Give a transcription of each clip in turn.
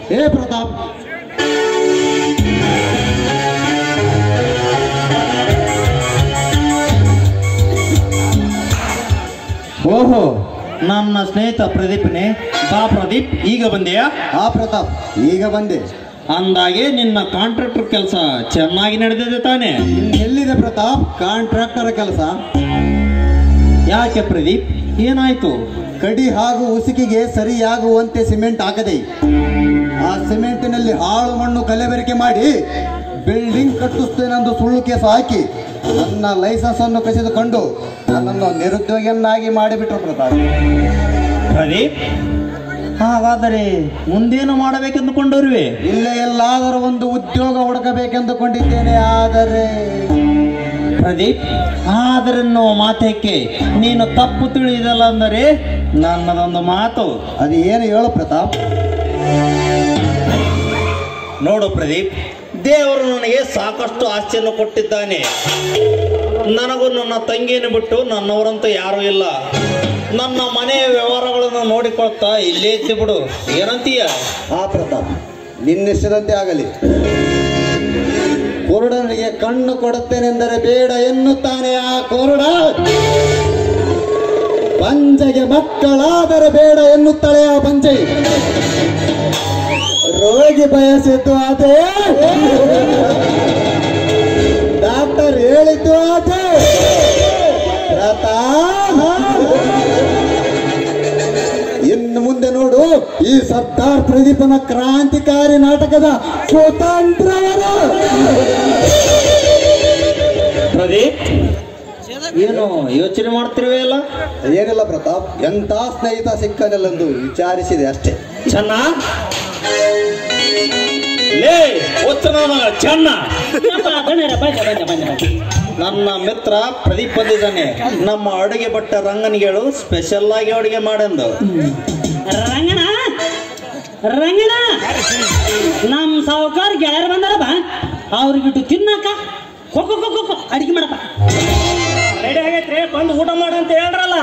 ಹೇ ಪ್ರತಾಪ್ ಓಹೋ ನನ್ನ ಸ್ನೇಹಿತ ಪ್ರದೀಪ್ನೇ ಬಾ ಪ್ರದೀಪ್ ಈಗ ಬಂದೆಯಾ ಆ ಪ್ರತಾಪ್ ಈಗ ಬಂದೆ ಅಂದಾಗೆ ನಿನ್ನ ಕಾಂಟ್ರಾಕ್ಟರ್ ಕೆಲಸ ಚೆನ್ನಾಗಿ ನಡೆದಿದೆ ತಾನೆ ಎಲ್ಲಿದೆ ಪ್ರತಾಪ್ ಕಾಂಟ್ರಾಕ್ಟರ್ ಕೆಲಸ ಯಾಕೆ ಪ್ರದೀಪ್ ಏನಾಯ್ತು ಕಡಿ ಹಾಗೂ ಉಸುಕಿಗೆ ಸರಿಯಾಗುವಂತೆ ಸಿಮೆಂಟ್ ಹಾಕದೆ ಆ ಸಿಮೆಂಟಿನಲ್ಲಿ ಹಾಳು ಮಣ್ಣು ಕಲೆಬೆರಕೆ ಮಾಡಿ ಬಿಲ್ಡಿಂಗ್ ಕಟ್ಟಿಸ್ತೇನೆಂದು ಸುಳ್ಳು ಕೇಸು ಹಾಕಿ ನನ್ನ ಲೈಸೆನ್ಸ್ ಅನ್ನು ಕಸಿದುಕೊಂಡು ನನ್ನನ್ನು ನಿರುದ್ಯೋಗಿಯನ್ನಾಗಿ ಮಾಡಿಬಿಟ್ರು ಪ್ರತಾಪ್ ಪ್ರದೀಪ್ ಹಾಗಾದರೆ ಮುಂದೇನು ಮಾಡಬೇಕೆಂದುಕೊಂಡವ್ರಿವೆ ಇಲ್ಲೇ ಎಲ್ಲಾದರೂ ಒಂದು ಉದ್ಯೋಗ ಹುಡುಕಬೇಕೆಂದುಕೊಂಡಿದ್ದೇನೆ ಆದರೆ ಪ್ರದೀಪ್ ಆದರೆನ್ನೋ ಮಾತೇಕೆ ನೀನು ತಪ್ಪು ತಿಳಿದಲ್ಲ ಅಂದರೆ ನನ್ನದೊಂದು ಮಾತು ಅದು ಏನು ಹೇಳು ಪ್ರತಾಪ್ ನೋಡು ಪ್ರದೀಪ್ ದೇವರು ನನಗೆ ಸಾಕಷ್ಟು ಆಸ್ತಿಯನ್ನು ಕೊಟ್ಟಿದ್ದಾನೆ ನನಗೂ ನನ್ನ ತಂಗಿಯನ್ನು ಬಿಟ್ಟು ನನ್ನವರಂತೂ ಯಾರೂ ಇಲ್ಲ ನನ್ನ ಮನೆಯ ವ್ಯವಹಾರಗಳನ್ನು ನೋಡಿಕೊಳ್ತಾ ಇಲ್ಲೇ ಇದ್ದು ಬಿಡು ಏನಂತೀಯ ಆ ಪ್ರತಾಪ್ ನಿನ್ನಿಷ್ಟದಂತೆ ಆಗಲಿ ಕುರುಡನಿಗೆ ಕಣ್ಣು ಕೊಡುತ್ತೇನೆಂದರೆ ಬೇಡ ಎನ್ನುತ್ತಾನೆ ಆ ಕುರುಡ ಪಂಜೆಗೆ ಮಕ್ಕಳಾದರೆ ಬೇಡ ಎನ್ನುತ್ತಾಳೆ ಆ ಪಂಜೆ ರೋಗಿ ಬಯಸಿದ್ದು ಅದೇ ಡಾಕ್ಟರ್ ಹೇಳಿದ್ದು ಅದೇ ಪ್ರತಾಪ್ ಇನ್ನು ಮುಂದೆ ನೋಡು ಈ ಸರ್ದಾರ್ ಪ್ರದೀಪನ ಕ್ರಾಂತಿಕಾರಿ ನಾಟಕದ ಸ್ವತಂತ್ರವರ ಪ್ರದೀಪ್ ಏನು ಯೋಚನೆ ಮಾಡ್ತಿರುವೆ ಅಲ್ಲ ಏನಿಲ್ಲ ಪ್ರತಾಪ್ ಎಂತ ಸ್ನೇಹಿತ ಸಿಕ್ಕನಲ್ಲಂದು ವಿಚಾರಿಸಿದೆ ಅಷ್ಟೇ ಚೆನ್ನ ಲೇ ಒತ್ತನ ಚೆನ್ನ ನನ್ನ ಮಿತ್ರ ಪ್ರದೀಪ್ ಬಂದಿದ್ದಾನೆ ನಮ್ಮ ಅಡುಗೆ ಭಟ್ಟ ರಂಗನಿಗಳು ಸ್ಪೆಷಲ್ ಆಗಿ ಅಡುಗೆ ಮಾಡೆಂದು ರಂಗಣ ರಂಗಣ ನಮ್ ಸಾವುಕಾರ ಗೆಳೆಯರು ಬಂದಾರ ಬಾ ಅವ್ರಿಗಿಟ್ಟು ತಿನ್ನಕ ಕೊಕ್ಕೊ ಕೊಕ್ಕೊ ಅಡಿಗೆ ಮಾಡಪ್ಪ ರೆಡಿ ಆಗೈತ್ರಿ ಬಂದು ಊಟ ಮಾಡಂತ ಹೇಳ್ರಲ್ಲ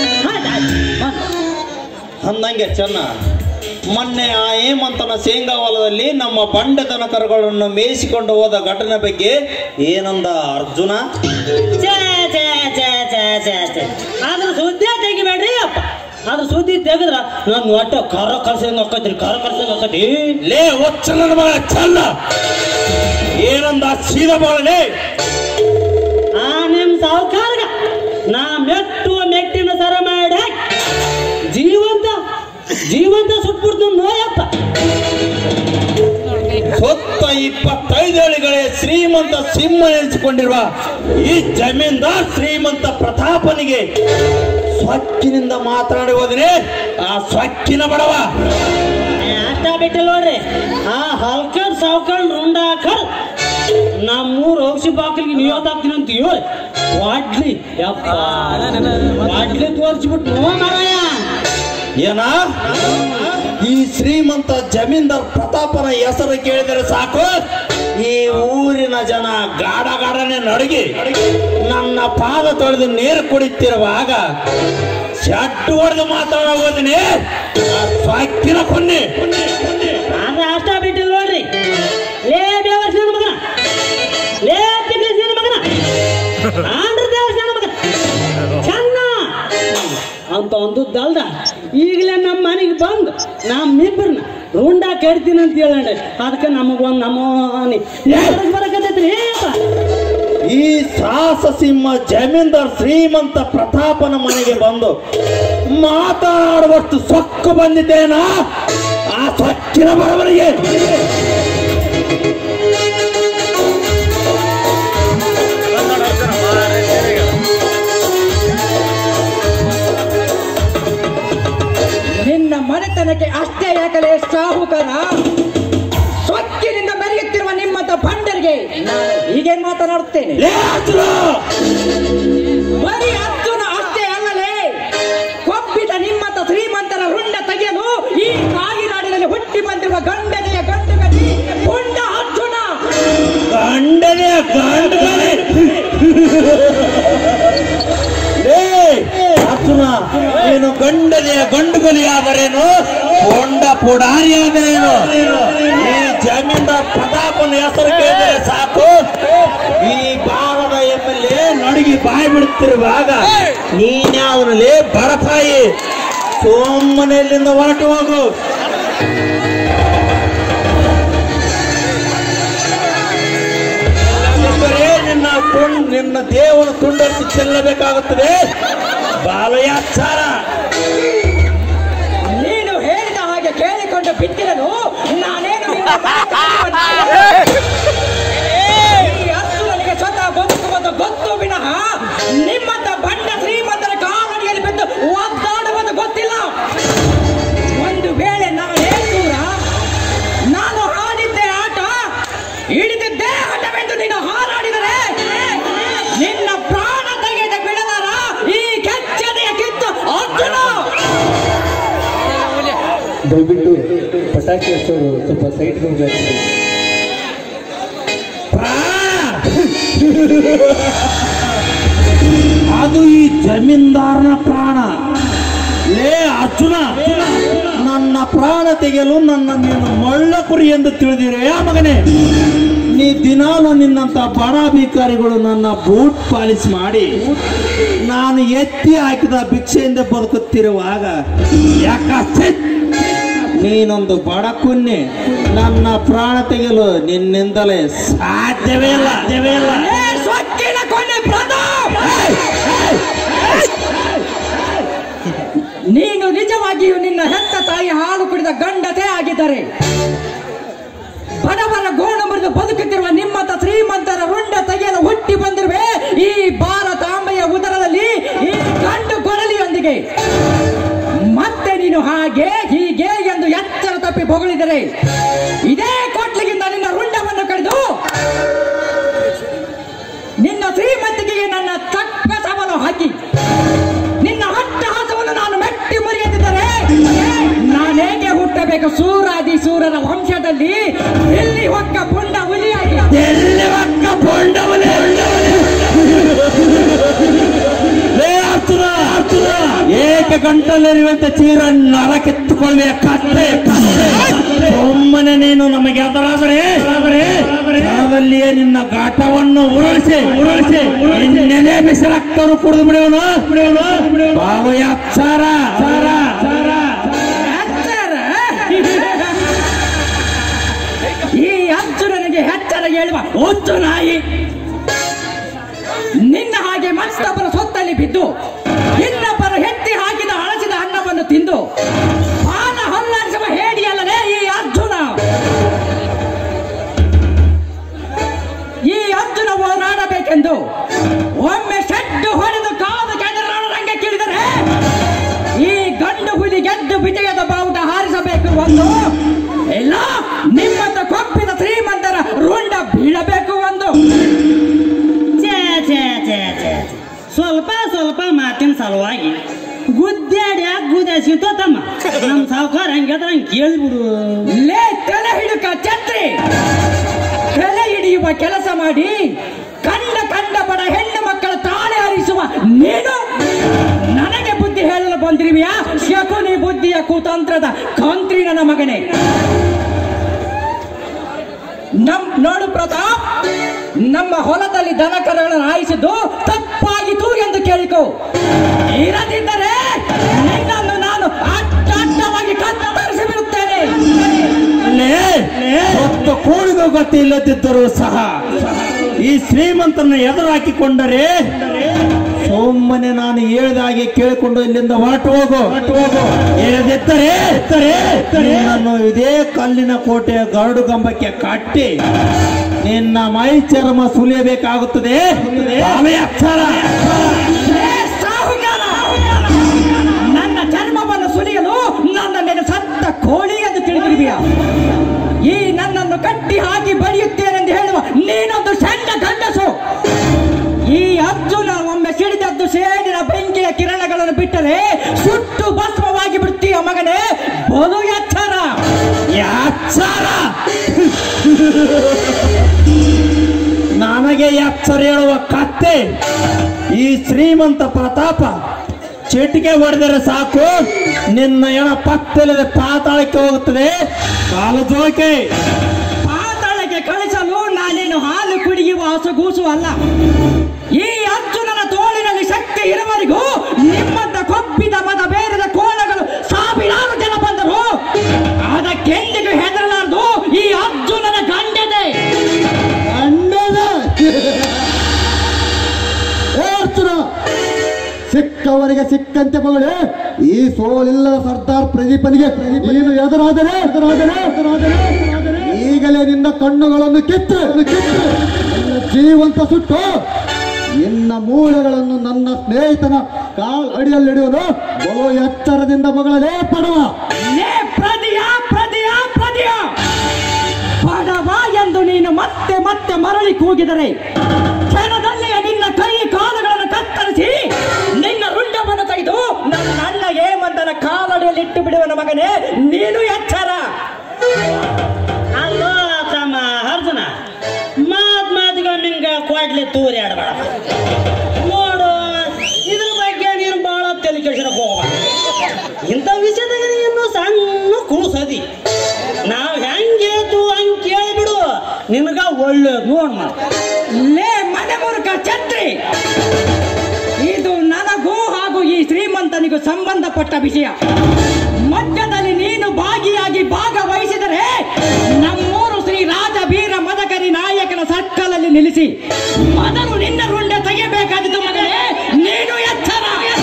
ಅಂದಂಗೆ ಚೆನ್ನ ಮೊನ್ನೆ ಆ ಹೇಮಂತನ ಶೇಂಗಾ ಹೊಲದಲ್ಲಿ ನಮ್ಮ ಬಂಡೆ ದನ ಕರುಗಳನ್ನು ಮೇಯಿಸಿಕೊಂಡು ಹೋದ ಘಟನೆ ಬಗ್ಗೆ ಏನಂದ ಅರ್ಜುನ ಛೇ ಛೇ ಛೇ ಛೇ ಛೇ ಛೇ ಅದ್ರ ಸುದ್ದಿ ತೆಗಿಬೇಡ್ರಿ ಅಪ್ಪ ಅದ್ರ ಸುದ್ದಿ ತೆಗೆದ್ರ ನನ್ನ ಒಟ್ಟ ಕರ ಕಳ್ಸಂಗ ಆಕತ್ರಿ ಕರ ಕಳ್ಸಂಗ ಆಕತಿ ಲೇ ಒಚ್ಚನ ಮಗ ಚೆನ್ನ ಏನಂದ ಸೀದಾ ಬಾಳಲೇ ಆ ನಿಮ್ ಸಾವುಕಾರ್ಗ ನಾ ಮೆಟ್ಟು ಮೆಟ್ಟಿನ ಸರ ಮಾಡಿ ಜೀವಂತ ಜೀವಂತ ಸುಟ್ಬಿಡ್ತು ನೋಯಪ್ಪ ಸೊತ್ತ ಇಪ್ಪತ್ತೈದು ಅಳಿಗಳೇ ಶ್ರೀಮಂತ ಸಿಂಹ ಎನಿಸಿಕೊಂಡಿರುವ ಈ ಜಮೀನ್ದಾರ್ ಶ್ರೀಮಂತ ಪ್ರತಾಪನಿಗೆ ಸ್ವಚ್ಛನಿಂದ ಮಾತನಾಡಿ ಹೋದ್ರೆ ಆ ಸ್ವಚ್ಛಿನ ಬಡವ ಅಷ್ಟ ಬಿಟ್ಟಿಲ್ಲ ನೋಡ್ರಿ ಆ ಹಲ್ಕರ್ ಸಾವ್ಕಂಡ್ ರುಂಡ ಹಾಕರ್ ನಮ್ಮೂರ್ ಔಷಧಿ ಬಾಕಲಿಗೆ ನೀವು ಹಾಕ್ತೀನಿ ಅಂತ ಹೇಳಿ ವಾಡ್ಲಿ ಯಪ್ಪ ವಾಡ್ಲಿ ತೋರಿಸ್ಬಿಟ್ಟು ನೋ ಮಾರಾಯ ಏನ ಈ ಶ್ರೀಮಂತ ಜಮೀನ್ದಾರ್ ಪ್ರತಾಪನ ಹೆಸರು ಕೇಳಿದರೆ ಸಾಕು ಈ ಊರಿನ ಜನ ಗಾಢ ಗಾಢನೆ ನಡುಗಿ ನನ್ನ ಪಾದ ತೊಳೆದು ನೀರು ಕುಡಿತಿರುವಾಗ ಶಟ್ಟು ಹೊಡೆದು ಮಾತಾಡೋದನೆ ಸ್ವಚ್ಛಿನ ಕೊನ್ನೆ ಆದ್ರೆ ಅಷ್ಟ ಬಿಟ್ಟಿಲ್ಲ ನೋಡ್ರಿ ಲೇ ದೇವರ್ಸ್ ನನ್ನ ಮಗನ ಲೇ ತಿಗ್ಲಿಸ್ ನನ್ನ ಮಗನ ಆಂಧ್ರ ದೇವರ್ಸ್ ನನ್ನ ಮಗನ ಚೆನ್ನ ಅಂತ ಒಂದಲ್ದ ಈಗಲೇ ನಮ್ಮ ಮನೆಗೆ ಬಂದು ನಮ್ಮಿಬ್ಬರನ್ನ ರುಂಡ ಕೆಡ್ತೀನಿ ಅಂತ ಹೇಳಂಡ ಅದಕ್ಕೆ ನಮಗೊಂದು ನಮ್ಮ ಬರಕತ್ತೈತ್ರಿ ಏಪ್ಪ ಈ ಸಾಹಸ ಸಿಂಹ ಜಮೀನ್ದಾರ್ ಶ್ರೀಮಂತ ಪ್ರತಾಪನ ಮನೆಗೆ ಬಂದು ಮಾತಾಡುವಷ್ಟು ಸೊಕ್ಕು ಬಂದಿದ್ದೇನಾ ಆ ಸ್ವಚ್ಛಿನ ಬಡವರಿಗೆ ನಿನ್ನ ಮನೆತನಕ್ಕೆ ಅಷ್ಟೇ ಯಾಕಲೆ ಸಾಹುಕಾರ ಸ್ವಚ್ಛನಿಂದ ಮೆರೆಯುತ್ತಿರುವ ನಿಮ್ಮಂತ ಭಂಡರಿಗೆ ನಾನು ಹೀಗೆ ಮಾತನಾಡುತ್ತೇನೆ ಲೇ ಅರ್ಜುನ! ಬರೀ ಅರ್ಜುನ ಅಷ್ಟೇ ಅಲ್ಲಲೇ ಕೊಬ್ಬಿದ ನಿಮ್ಮಂತ ಶ್ರೀಮಂತರ ರುಂಡ ತೆಗೆಯಲು ಈ ಕಾಗಿನಾಡಿನಲ್ಲಿ ಹುಟ್ಟಿ ಬಂದಿರುವ ಗಂಡನೆಯ ಗಂಡುಗಲಿ ಹುಂಡ ಅರ್ಜುನ ಗಂಡನೇ ಗಂಡನೇ ಏ ಅರ್ಜುನ ನೀನು ಗಂಡ ಗಂಡನೆಯ ಗಂಡುಗಲಿಯಾದರೇನು ಕೊಂಡ ಪುಡಾರಿಯಾದರೇನು ಈ ಜಮೀನ್ದಾರ್ ಪ್ರತಾಪನ ಹೆಸರು ಕೇಳಿದರೆ ಸಾಕು ಈ ಭಾಗದ ಎಮ್ ಎಲ್ ಎ ನಡುಗಿ ಬಾಯಿ ಬಿಡುತ್ತಿರುವಾಗ ನೀನ್ಯಾವನಲ್ಲಿ ಬಡಪಾಯಿ ಸುಮ್ಮನೆ ಇಲ್ಲಿಂದ ಹೊರಟು ಹೋಗು ಇಲ್ಲದಿದ್ದರೆ ನಿನ್ನ ತುಂಡ್ ನಿನ್ನ ದೇವರ ತುಂಡರಿಸಿ ಚೆಲ್ಲಬೇಕಾಗುತ್ತದೆ ಬಾಲಯಾಚಾರ ನೀನು ಹೇಳಿದ ಹಾಗೆ ಕೇಳಿಕೊಂಡು ಬಿಟ್ಟಿರಲು ನಾನೇನು ನಿನ್ನ ಮನೆ ಈ ಅಸುರನಿಗೆ ಸ್ವತಃ ಬದುಕುವುದು ಗೊತ್ತು ವಿನಃ ನಿಮ್ಮಂತ ಬಂಡ ಶ್ರೀಮಂತರ ಕಾಲಡಿಯಲ್ಲಿ ಬಿದ್ದು ಒದ್ದಾಡುವುದು ಗೊತ್ತಿಲ್ಲ ಒಂದು ವೇಳೆ ನಾನೇ ದೂರ ನಾನು ಹಾಡಿದ್ದೆ ಆಟ ಹಿಡಿದಿದ್ದೇ ಹಠವೆಂದು ನೀನು ಹಾರಾಡಿದರೆ ನಿನ್ನ ಪ್ರಾಣ ತೆಗೆದ ಬಿಡದಾರ ಈ ಕೆಚ್ಚನೆಯ ಕಿತ್ತು ಅರ್ಜುನ ದಯವಿಟ್ಟು ಪಟಾಕಿ ಹಚ್ಚೋರು ಸ್ವಲ್ಪ ಸೈಡ್ ಹೋಗ್ಬೇಕು ಅದು ಈ ಜಮೀನ್ದಾರನ ಪ್ರಾಣ ಲೇ ಅರ್ಜುನ ನನ್ನ ಪ್ರಾಣ ತೆಗೆಯಲು ನನ್ನ ನೀನು ಮಳ್ಳ ಕುರಿ ಎಂದು ತಿಳಿದಿರೆ ಆ ಮಗನೇ ನೀ ದಿನಾಲು ನಿನ್ನಂತ ಬಡ ಭಿಕಾರಿಗಳು ನನ್ನ ಬೂಟ್ ಪಾಲಿಸ್ ಮಾಡಿ ನಾನು ಎತ್ತಿ ಹಾಕಿದ ಭಿಕ್ಷೆಯಿಂದ ಬದುಕುತ್ತಿರುವಾಗ ಯಾಕೆ ನೀನೊಂದು ಬಡ ಕುನ್ನೆ ನನ್ನ ಪ್ರಾಣ ತೆಗೆಯಲು ನಿನ್ನಿಂದಲೇ ಸಾಧ್ಯವೇ ಇಲ್ಲ ಸಾಧ್ಯವೇ ಇಲ್ಲ ಏ ಸೊಕ್ಕಿನ ಕೊನೆ ಪ್ರತಾಪ್ ನೀನು ನಿಜವಾಗಿಯೂ ನಿನ್ನ ಹೆತ್ತ ತಾಯಿ ಹಾಲು ಕುಡಿದ ಗಂಡತೆ ಆಗಿದ್ದರೆ ಬಡವರ ಗೋಣ ಮುರಿದು ಬದುಕುತ್ತಿರುವ ನಿಮ್ಮಂತ ಶ್ರೀಮಂತರ ರುಂಡ ತೆಗೆಯಲು ಹುಟ್ಟಿ ಬಂದಿರುವೆ ಈ ಭಾರತಾಂಬೆಯ ಉದರದಲ್ಲಿ ಈ ಗಂಡು ಕೊಡಲಿಯೊಂದಿಗೆ ಮತ್ತೆ ನೀನು ಹಾಗೆ ಹೀಗೆ ಎಂದು ಎಚ್ಚರ ತಪ್ಪಿ ಹೊಗಳಿದರೆ ಇದೇ ಕೊಟ್ಲಿಗಿಂದ ನಿನ್ನ ರುಂಡವನ್ನು ಕಡಿದು ನಿನ್ನ ಶ್ರೀಮಂತಿಕೆಗೆ ನನ್ನ ತಕ್ಕ ಸವಾಲು ಹಾಕಿ ನಿನ್ನ ಹಟ್ಟಹಾಸವನ್ನು ನಾನು ಮೆಟ್ಟಿ ಮುರಿಯದಿದ್ದರೆ ನಾನೇಗೆ ಹುಟ್ಟಬೇಕು ಸೂರಾದಿ ಸೂರನ ವಂಶದಲ್ಲಿ ಇಲ್ಲಿ ಒಕ್ಕ ಪುಂಡ ಹುಲಿಯಾಗಿ ಎಲ್ಲಿ ಒಕ್ಕ ಪೊಂಡವಲೆ ಲೇ ಅರ್ಜುನ ಅರ್ಜುನ ಏಕ ಗಂಟಲಿರುವಂತೆ ಚೀರ ನರ ಕಿತ್ತುಕೊಳ್ಳುವ ಕತ್ತೆ ಕತ್ತೆ ಒಮ್ಮನೆ ನೀನು ನಮಗೆ ಎದುರಾದರೆ ಕ್ಷಣದಲ್ಲಿಯೇ ನಿನ್ನ ಘಾಟವನ್ನು ಉರುಳಿಸಿ ಉರುಳಿಸಿ ನೆನೆ ಬಿಸಿ ರಕ್ತವನ್ನು ಕುಡಿದು ಬಿಡುವನು ಬಿಡುವನು ಭಾವಯಾಚಾರ ಚಾರ ಚಾರ ಎಚ್ಚರ? ಈ ಅರ್ಜುನನಿಗೆ ಎಚ್ಚರ ಹೇಳುವ ಹುಚ್ಚು ನಾಯಿ ನಿನ್ನ ಹಾಗೆ ಮತ್ತೊಬ್ಬರ ಸೊತ್ತಲ್ಲಿ ಬಿದ್ದು ಇನ್ನೊಬ್ಬರ ಹೆತ್ತಿ ಹಾಕಿದ ಹಳಸಿದ ಅನ್ನವನ್ನು ತಿಂದು ಪಾನ ಹಲ್ಲಾಡಿಸುವ ಹೇಡಿಯಲ್ಲದೆ ಈ ಅರ್ಜುನ ಈ ಅರ್ಜುನ ಹೋರಾಡಬೇಕೆಂದು ಒಮ್ಮೆ ಶೆಡ್ಡು ಹೊಡೆದು ಕಾದು ಕೆಡರಾಡ ರಂಗಕ್ಕಿಳಿದರೆ ಈ ಗಂಡು ಹುಲಿ ಗೆದ್ದು ವಿಜಯದ ಬಾವುಟ ಹಾರಿಸಬೇಕು ಒಂದು ಇಲ್ಲ ನಿಮ್ಮಂತ ಕೊಪ್ಪಿದ ಶ್ರೀಮಂತರ ರುಂಡ ಬೀಳಬೇಕು ಒಂದು ಛೇ ಛೇ ಛೇ ಛೇ ಸ್ವಲ್ಪ ಸ್ವಲ್ಪ ಮಾತಿನ ಸಲುವಾಗಿ ಗುದ್ದಾಡಿ ಗುದ್ದಾಸಿಂತ ತಮ್ಮ ನಮ್ಮ ಸಾವುಕಾರ ಹಂಗದ್ರ ಹಂಗೆ ಕೇಳಿಬಿಡು ಲೇ ತಲೆ ಹಿಡುಕ ಛತ್ರಿ ತಲೆ ಹಿಡಿಯುವ ಕೆಲಸ ಮಾಡಿ ಕಂಡ ಕಂಡ ಬಡ ಹೆಣ್ಣು ಮಕ್ಕಳ ತಾಳೆ ಹರಿಸುವ ನೀನು ನನಗೆ ಬುದ್ಧಿ ಹೇಳಲು ಬಂದಿರುವಿಯಾ ಶಕುನಿ ಬುದ್ಧಿಯ ಕುತಂತ್ರದ ಕಂತ್ರಿ ನನ್ನ ಮಗನೇ ನಮ್ ನೋಡು ಪ್ರತಾಪ್ ನಮ್ಮ ಹೊಲದಲ್ಲಿ ದನ ಕರುಗಳನ್ನು ಆಯಿಸಿದ್ದು ತಪ್ಪಾಗಿತು ಎಂದು ಕೇಳಿಕೋ ಇರದಿದ್ದರೆ ನಿನ್ನನ್ನು ನಾನು ಅಡ್ಡ ಅಡ್ಡವಾಗಿ ಕತ್ತರಿಸಿ ಬಿಡುತ್ತೇನೆ ಲೇ ಹೊತ್ತು ಕೂಡಿದ ಗೊತ್ತಿಲ್ಲದಿದ್ದರೂ ಸಹ ಈ ಶ್ರೀಮಂತನ ಎದುರು ಹಾಕಿಕೊಂಡರೆ ಸೋಮನೆ ನಾನು ಹೇಳಿದ ಹಾಗೆ ಕೇಳಿಕೊಂಡು ಇಲ್ಲಿಂದ ಹೊರಟು ಹೋಗು ಹೊರಟು ಹೋಗು ಹೇಳದಿದ್ದರೆ ನಿನ್ನನ್ನು ಇದೇ ಕಲ್ಲಿನ ಕೋಟೆಯ ಗರಡು ಕಂಬಕ್ಕೆ ಕಟ್ಟಿ ನಿನ್ನ ಮೈ ಚರ್ಮ ಸುಲಿಯಬೇಕಾಗುತ್ತದೆ ಬಾವೆ ಅಕ್ಷರ ಏ ಸಾಹುಕಾರ! ನನ್ನ ಚರ್ಮವನ್ನು ಸುಲಿಯಲು ನನ್ನ ಮೇಲೆ ಸತ್ತ ಕೋಳಿ ಎಂದು ತಿಳಿದಿರುವಿಯ ಈ ನನ್ನನ್ನು ಕಟ್ಟಿ ಹಾಕಿ ಬಡಿಯುತ್ತೇನೆಂದು ಹೇಳುವ ನೀನೊಂದು ಸಣ್ಣ ಗಂಡಸು ಈ ಅರ್ಜುನ ಒಮ್ಮೆ ಸಿಡಿದದ್ದು ಸೇಡಿನ ಬೆಂಕಿಯ ಕಿರಣಗಳನ್ನು ಬಿಟ್ಟರೆ ಸುಟ್ಟು ಭಸ್ಮವಾಗಿ ಬಿಡ್ತೀಯ ಮಗನೇ ಬಲು ಎಚ್ಚರ ಯಾಚಾರ ನನಗೆ ಎಚ್ಚರ ಹೇಳುವ ಕತ್ತೆ ಈ ಶ್ರೀಮಂತ ಪ್ರತಾಪ ಚಿಟಿಕೆ ಹೊಡೆದರೆ ಸಾಕು ನಿನ್ನ ಎಣ ಪಕ್ಕದಲ್ಲಿದೆ ಪಾತಾಳಕ್ಕೆ ಹೋಗುತ್ತದೆ ಕಾಲು ಜೋಕೆ ಪಾತಾಳಕ್ಕೆ ಕಳಿಸಲು ನಾನೇನು ಹಾಲು ಕುಡಿಯುವ ಹಸುಗೂಸು ಅಲ್ಲ ಈ ಅರ್ಜುನನ ತೋಳಿನಲ್ಲಿ ಶಕ್ತಿ ಇರುವವರೆಗೂ ನಿಮ್ಮಂತ ಕೊಬ್ಬಿದ ಮದ ಬೇರೆದ ಕೋಣಗಳು ಸಾವಿರಾರು ಜನ ಬಂದರು ಅದಕ್ಕೆಂದಿಗೂ ಹೆದರಲಾರದು ಈ ಅರ್ಜುನನ ಗಂಡದೆ ಅಣ್ಣನ ಏ ಅರ್ಜುನ ಸಿಕ್ಕವರಿಗೆ ಸಿಕ್ಕಂತೆ ಮಗಳೇ ಈ ಸೋಲಿಲ್ಲದ ಸರ್ದಾರ್ ಪ್ರದೀಪನಿಗೆ ನೀನು ಎದುರಾದರೆ ಎದುರಾದರೆ ಎದುರಾದರೆ ಎದುರಾದರೆ ಈಗಲೇ ನಿನ್ನ ಕಣ್ಣುಗಳನ್ನು ಕಿತ್ತು ಕಿತ್ತು ನಿನ್ನ ಜೀವಂತ ಸುಟ್ಟು ನಿನ್ನ ಮೂಳೆಗಳನ್ನು ನನ್ನ ಸ್ನೇಹಿತನ ಕಾಲ್ ಅಡಿಯಲ್ಲಿಡುವನು ಬಹು ಎಚ್ಚರದಿಂದ ಮಗಳೇ ಪಡುವ ಲೇ ಪ್ರದಿಯ ಪ್ರದಿಯ ಪ್ರದಿಯ ಬಡವ ಎಂದು ನೀನು ಮತ್ತೆ ಮತ್ತೆ ಮರಳಿ ಕೂಗಿದರೆ ಕ್ಷಣದಲ್ಲಿ ನಿನ್ನ ಕೈ ಕಾಲುಗಳನ್ನು ಕತ್ತರಿಸಿ ನಿನ್ನ ರುಂಡವನ್ನು ತೆಗೆದು ನನ್ನ ಅಣ್ಣ ಹೇಮಂತನ ಕಾಲಡಿಯಲ್ಲಿ ಇಟ್ಟು ಬಿಡುವನ ಮಗನೇ ನೀನು ಎಚ್ಚರ ಅಲ್ಲೋ ತಮ್ಮ ಅರ್ಜುನ ಮಾತ್ ಮಾತಿಗೆ ನಿಂಗ ಕೊಡ್ಲಿ ತೂರಿ ಆಡಬೇಡ ನೋಡು ಇದ್ರ ಬಗ್ಗೆ ನೀನು ಬಹಳ ತಲೆ ಕೆಡಿಸಕ್ಕೆ ಹೋಗಬೇಡ ಇಂಥ ವಿಷಯದಾಗ ನೀನು ಸಣ್ಣ ಕುಣಸದಿ ನಾವ್ ಹೆಂಗ್ ಹೇಳ್ತು ಹಂಗ್ ಕೇಳ್ಬಿಡು ನಿನಗ ಒಳ್ಳೇದು ನೋಡ್ ಮಾಡ ಲೇ ಮನೆ ಮುರುಕ ಛತ್ರಿ ಇದು ನನಗೂ ಹಾಗೂ ಈ ಶ್ರೀಮಂತನಿಗೂ ಸಂಬಂಧಪಟ್ಟ ವಿಷಯ ಮಧ್ಯದಲ್ಲಿ ನೀನು ಭಾಗಿಯಾಗಿ ಭಾಗವಹಿಸಿದರೆ ನಮ್ಮೂರು ಶ್ರೀ ರಾಜ ವೀರ ಮದಕರಿ ನಾಯಕನ ಸರ್ಕಲಲ್ಲಿ ನಿಲ್ಲಿಸಿ ಮೊದಲು ನಿನ್ನ ರುಂಡೆ ತೆಗೆಯಬೇಕಾದಿತ್ತು ಮಗನೇ ನೀನು ಎಚ್ಚರ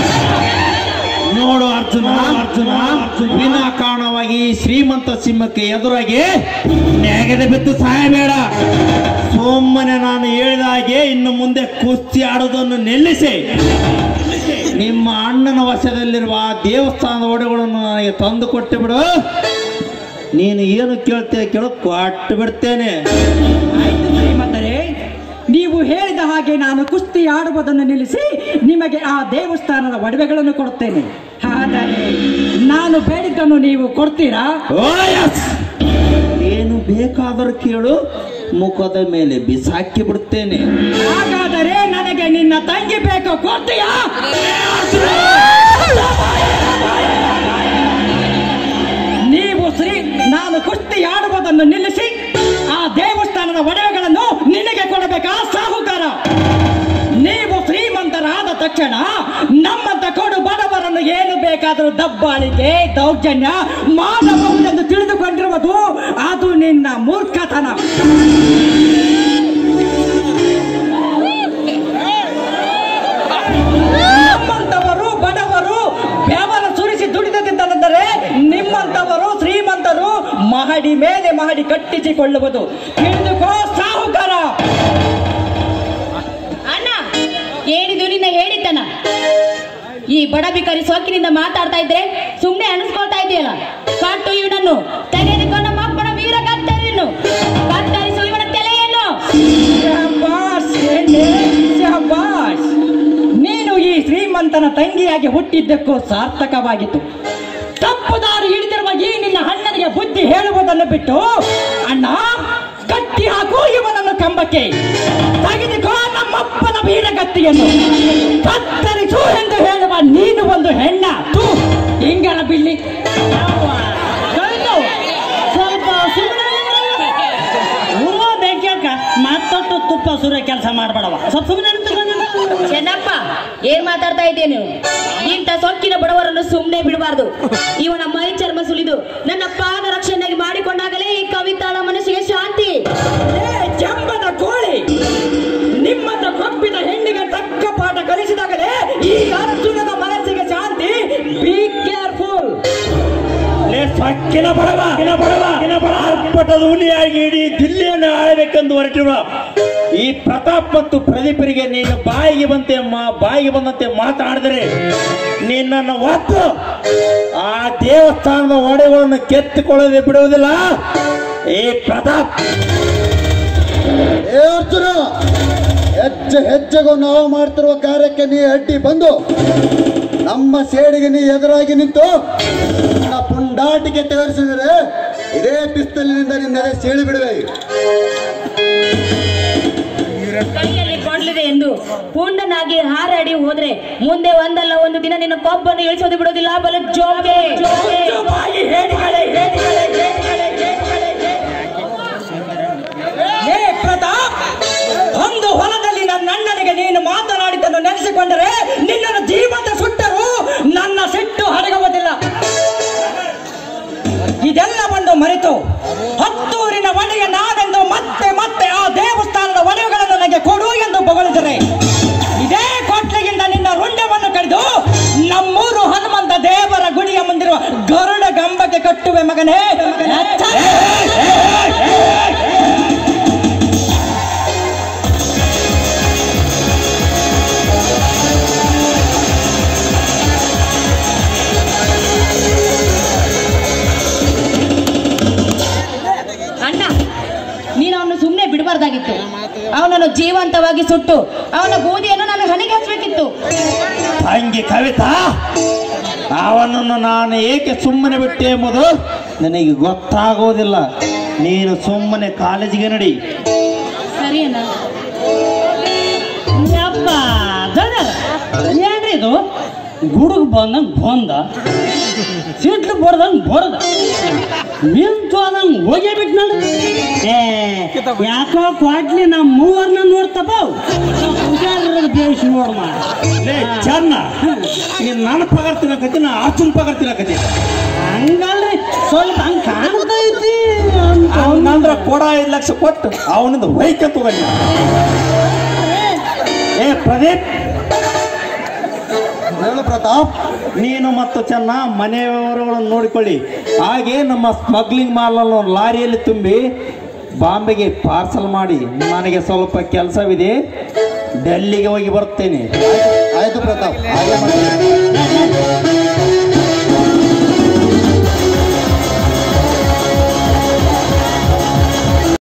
ನೋಡು ಅರ್ಜುನ ಅರ್ಜುನ ವಿನಾಕಾರಣವಾಗಿ ಈ ಶ್ರೀಮಂತ ಸಿಂಹಕ್ಕೆ ಎದುರಾಗಿ ನೆಗಡೆ ಬಿದ್ದು ಸಾಯಬೇಡ ಸುಮ್ಮನೆ ನಾನು ಹೇಳಿದ ಹಾಗೆ ಇನ್ನು ಮುಂದೆ ಕುಸ್ತಿ ಆಡೋದನ್ನು ನಿಲ್ಲಿಸಿ ನಿಮ್ಮ ಅಣ್ಣನ ವಶದಲ್ಲಿರುವ ಆ ದೇವಸ್ಥಾನದ ಒಡೆಗಳನ್ನು ನನಗೆ ತಂದು ಕೊಟ್ಟು ಬಿಡು ನೀನು ಏನು ಕೇಳ್ತೀಯ ಕೇಳು ಕೊಟ್ಟು ಬಿಡ್ತೇನೆ ಆಯ್ತು ಶ್ರೀಮಂತರೇ ನೀವು ಹೇಳಿದ ಹಾಗೆ ನಾನು ಕುಸ್ತಿ ಆಡುವುದನ್ನು ನಿಲ್ಲಿಸಿ ನಿಮಗೆ ಆ ದೇವಸ್ಥಾನದ ಒಡವೆಗಳನ್ನು ಕೊಡುತ್ತೇನೆ ಆದರೆ ನಾನು ಬೇಡಿದ್ದನ್ನು ನೀವು ಕೊಡ್ತೀರಾ ಓ ಯಸ್ ಏನು ಬೇಕಾದರೂ ಕೇಳು ಮುಖದ ಮೇಲೆ ಬಿಸಾಕಿ ಬಿಡ್ತೇನೆ ಹಾಗಾದರೆ ನನಗೆ ನಿನ್ನ ತಂಗಿ ಬೇಕು ಕೊಡ್ತೀಯಾ ನೀವು ಶ್ರೀ ನಾನು ಕುಸ್ತಿ ಆಡುವುದನ್ನು ನಿಲ್ಲಿಸಿ ಆ ದೇವಸ್ಥಾನದ ಒಡವೆಗಳನ್ನು ನಿನಗೆ ಕೊಡಬೇಕಾ ಸಾಹುಕಾರ ನೀವು ಶ್ರೀಮಂತರಾದ ತಕ್ಷಣ ನಮ್ಮಂತ ಕೊಡು ಬಡವರನ್ನು ಏನು ಬೇಕಾದರೂ ದಬ್ಬಾಳಿಕೆ ದೌರ್ಜನ್ಯ ಮಾಡಬಹುದೆಂದು ತಿಳಿದುಕೊಂಡಿರುವುದು ಅದು ನಿನ್ನ ಮೂರ್ಖತನ ನಮ್ಮಂತವರು ಬಡವರು ಬೆವರ ಸುರಿಸಿ ದುಡಿದದಿದ್ದನೆಂದರೆ ನಿಮ್ಮಂತವರು ಶ್ರೀಮಂತರು ಮಹಡಿ ಮೇಲೆ ಮಹಡಿ ಕಟ್ಟಿಸಿಕೊಳ್ಳುವುದು ತಿಳಿದುಕೋ ಸಾಹುಕಾರ ಅಣ್ಣ ಏನಿದು ನಿನ್ನ ಹೇಳಿದ್ದನ ಈ ಬಡ ಬಿಕಾರಿ ಸೊಕ್ಕಿನಿಂದ ಮಾತಾಡ್ತಾ ಇದ್ರೆ ಸುಮ್ನೆ ಅನಿಸ್ಕೊಳ್ತಾ ಇದೆಯಲ್ಲ ಕಟ್ಟು ಇವನನ್ನು ತೆಗೆದುಕೋ ನಮ್ಮ ಅಪ್ಪನ ವೀರ ಕತ್ತರಿಯನ್ನು ಕತ್ತರಿಸು ಇವನ ತಲೆಯನ್ನು ಶಹಬ್ಬಾಸ್ ಎಣ್ಣೆ, ಶಹಬ್ಬಾಸ್. ನೀನು ಈ ಶ್ರೀಮಂತನ ತಂಗಿಯಾಗಿ ಹುಟ್ಟಿದ್ದಕ್ಕೂ ಸಾರ್ಥಕವಾಗಿತ್ತು ತಪ್ಪು ದಾರಿ ಹಿಡಿದಿರುವ ಈ ನಿನ್ನ ಅಣ್ಣನಿಗೆ ಬುದ್ಧಿ ಹೇಳುವುದನ್ನು ಬಿಟ್ಟು ಅಣ್ಣ ಕಟ್ಟಿ ಹಾಕು ಇವನನ್ನು ಕಂಬಕ್ಕೆ ತೆಗೆದುಕೋ ನಮ್ಮಪ್ಪನ ವೀರಗತ್ತಿಯನ್ನು ಕತ್ತರಿಸು ಎಂದು ಹೇಳುವ ನೀನು ಒಂದು ಹೆಣ್ಣ ತೂ ಇಂಗಳ ಬಿಲ್ಲಿ ಕವಿತು, ಸ್ವಲ್ಪ ಸುಮ್ಮನೆ ಹೂವ ಬೇಕ್ಯಾಕ ಮತ್ತೊಟ್ಟು ತುಪ್ಪ ಸುರ ಕೆಲಸ ಮಾಡಬೇಡವ ಸ್ವಲ್ಪ ಸುಮ್ಮನೆ ಚೆನ್ನಪ್ಪ ಏನ್ ಮಾತಾಡ್ತಾ ಇದ್ದೀಯ ನೀವು ಇಂಥ ಸೊಕ್ಕಿನ ಬಡವರನ್ನು ಸುಮ್ಮನೆ ಬಿಡಬಾರ್ದು ಇವನ ಮೈ ಚರ್ಮ ಸುಲಿದು ನನ್ನ ಪಾದ ರಕ್ಷಣೆಗೆ ಮಾಡಿಕೊಂಡಾಗಲೇ ಈ ಕವಿತಾಳ ಮನಸ್ಸಿಗೆ ಶಾಂತಿ ಏ ಜಂಬದ ಕೋಳಿ ನಿಮ್ಮನ್ನ ಕೊಬ್ಬಿದ ಹೆಣ್ಣಿಗೆ ತಕ್ಕ ಪಾಠ ಕಲಿಸಿದಾಗಲೇ ಈ ಅರ್ಜುನನ ಮನಸ್ಸಿಗೆ ಶಾಂತಿ ಬಿ ಕೇರ್ಫುಲ್ ಸಕ್ಕಿನ ಬಡವ ಕಿನ ಬಡವ ಕಿನ ಬಡವ ಅರ್ಪಟದ ಹುಲಿಯಾಗಿ ಇಡೀ ದಿಲ್ಲಿಯನ್ನು ಆಳಬೇಕೆಂದು ಹೊರಟಿರುವ ಈ ಪ್ರತಾಪ್ ಮತ್ತು ಪ್ರದೀಪರಿಗೆ ನೀನು ಬಾಯಿಗೆ ಬಂತೆ ಮಾ- ಬಾಯಿಗೆ ಬಂದಂತೆ ಮಾತಾಡಿದರೆ ನಿನ್ನನ್ನು ಒತ್ತು ಆ ದೇವಸ್ಥಾನದ ಒಡೆಗಳನ್ನು ಕೆತ್ತಿಕೊಳ್ಳದೆ ಬಿಡುವುದಿಲ್ಲ ಈ ಪ್ರತಾಪ್ ಏ ಅರ್ಜುನ ಹೆಜ್ಜೆ ಹೆಜ್ಜೆಗೂ ನಾವು ಮಾಡ್ತಿರುವ ಕಾರ್ಯಕ್ಕೆ ನೀ ಅಡ್ಡಿ ಬಂದು ನಮ್ಮ ಸೇಡಿಗೆ ನೀ ಎದುರಾಗಿ ನಿಂತು ನನ್ನ ಪುಂಡಾಟಿಕೆ ತೋರಿಸಿದರೆ ಇದೇ ಪಿಸ್ತಲಿನಿಂದ ನಿನ್ನೆದೆ ಸೀಳಿ ಬಿಡುವೆ ಕೈಯಲ್ಲಿ ಕೊಡ್ಲಿ ಇಲ್ಲಿದೆ ಎಂದು ಪುಂಡನಾಗಿ ಹಾರಾಡಿ ಹೋದ್ರೆ ಮುಂದೆ ಒಂದಲ್ಲ ಒಂದು ದಿನ ನಿನ್ನ ಕೊಬ್ಬನ್ನು ಇಳಿಸೋದು ಬಿಡೋದಿಲ್ಲ ಬಲ ಜೋಗೆ ಜೋಗೆ. ಬಾಯಿ ಹೇಡಿಗಳೇ, ಹೇಡಿಗಳೇ, ಹೇಡಿಗಳೇ, ಹೇಡಿಗಳೇ, ಹೇಡಿಗಳೇ. ಏ ಪ್ರತಾಪ್ ಒಂದು ಹೊಲದಲ್ಲಿ ನನ್ನ ಅಣ್ಣನಿಗೆ ನೀನು ಮಾತನಾಡಿದ್ದನ್ನು ನೆನೆಸಿಕೊಂಡರೆ ನಿನ್ನನ್ನು ಜೀವಂತ ಸುಟ್ಟರು ನನ್ನ ಸಿಟ್ಟು ಹಡಗುವುದಿಲ್ಲ ಇದೆಲ್ಲವನ್ನು ಮರೆತು ಹತ್ತೂರಿನ ಒಡೆಯ ನಾನೆಂದು ಮತ್ತೆ ಮತ್ತೆ ಆ ದೇವಸ್ಥಾನದ ಒಡೆಯುಗಳನ್ನು ನನಗೆ ಕೊಡು ಎಂದು ಬೊಗಳಿದರೆ ಇದೇ ಕೊಟ್ಲಿಗಿಂದ ನಿನ್ನ ರುಂಡವನ್ನು ಕಡಿದು ನಮ್ಮೂರು ಹನುಮಂತ ದೇವರ ಗುಡಿಯ ಮುಂದಿರುವ ಗರುಡ ಗಂಬಕ್ಕೆ ಕಟ್ಟುವೆ ಮಗನೇ ಅಣ್ಣ ನೀನು ಅವನು ಸುಮ್ಮನೆ ಬಿಡಬಾರ್ದಾಗಿತ್ತು ಅವನನ್ನು ಜೀವಂತವಾಗಿ ಸುಟ್ಟು ಅವನ ಬೂದಿಯನ್ನು ನಾನು ಹಣೆಗೆ ಹಚ್ಚಬೇಕಿತ್ತು ತಂಗಿ ಕವಿತಾ ಅವನನ್ನು ನಾನು ಏಕೆ ಸುಮ್ಮನೆ ಬಿಟ್ಟೆ ಎಂಬುದು ನನಗೆ ಗೊತ್ತಾಗೋದಿಲ್ಲ ನೀನು ಸುಮ್ಮನೆ ಕಾಲೇಜಿಗೆ ನಡಿ ಸರಿ ಅಣ್ಣ ಯಪ್ಪ ದಡ ಏನ್ರಿ ಇದು ಗುಡುಗ್ ಬಂದಂಗ್ ಬಂದ ಸಿಟ್ಲು ಬಡ್ದಂಗ್ ಬಡ್ದ ನಿಂತು ಅದಂಗ್ ಹೋಗೇ ಬಿಟ್ ನೋಡು ಏ ಯಾಕೋ ಕ್ವಾಟ್ಲಿ ನಮ್ಮ ಮೂವರ್ನ ನೋಡ್ತಪ್ಪ ಹುಷಾರ ದೇಶ ನೋಡ್ ಮಾಡ ಲೇ ಚೆನ್ನ ನೀನು ನನ್ನ ಪಗಾರ ತಿನ್ನಕತ್ತಿ ನಾ ಆಚುನ್ ಪಗಾರ ತಿನ್ನಕತ್ತಿ ಹಂಗಲ್ರಿ ಸ್ವಲ್ಪ ಹಂಗ್ ಕಾಣ್ತೈತಿ ಅಂತ ಹಂಗಂದ್ರ ಕೊಡ ಐದು ಲಕ್ಷ ಕೊಟ್ಟು ಅವನಿಂದ ವೈಕ ತಗೊಂಡಿ ಏ ಪ್ರದೀಪ್ ಹೇಳು ಪ್ರತಾಪ್ ನೀನು ಮತ್ತು ಚೆನ್ನ ಮನೆ ವ್ಯವಹಾರಗಳನ್ನು ನೋಡಿಕೊಳ್ಳಿ ಹಾಗೆ ನಮ್ಮ ಸ್ಮಗ್ಲಿಂಗ್ ಮಾಲನ್ನು ಲಾರಿಯಲ್ಲಿ ತುಂಬಿ ಬಾಂಬೆಗೆ ಪಾರ್ಸಲ್ ಮಾಡಿ ನನಗೆ ಸ್ವಲ್ಪ ಕೆಲಸವಿದೆ ಡೆಲ್ಲಿಗೆ ಹೋಗಿ ಬರ್ತೇನೆ ಆಯ್ತು ಪ್ರತಾಪ್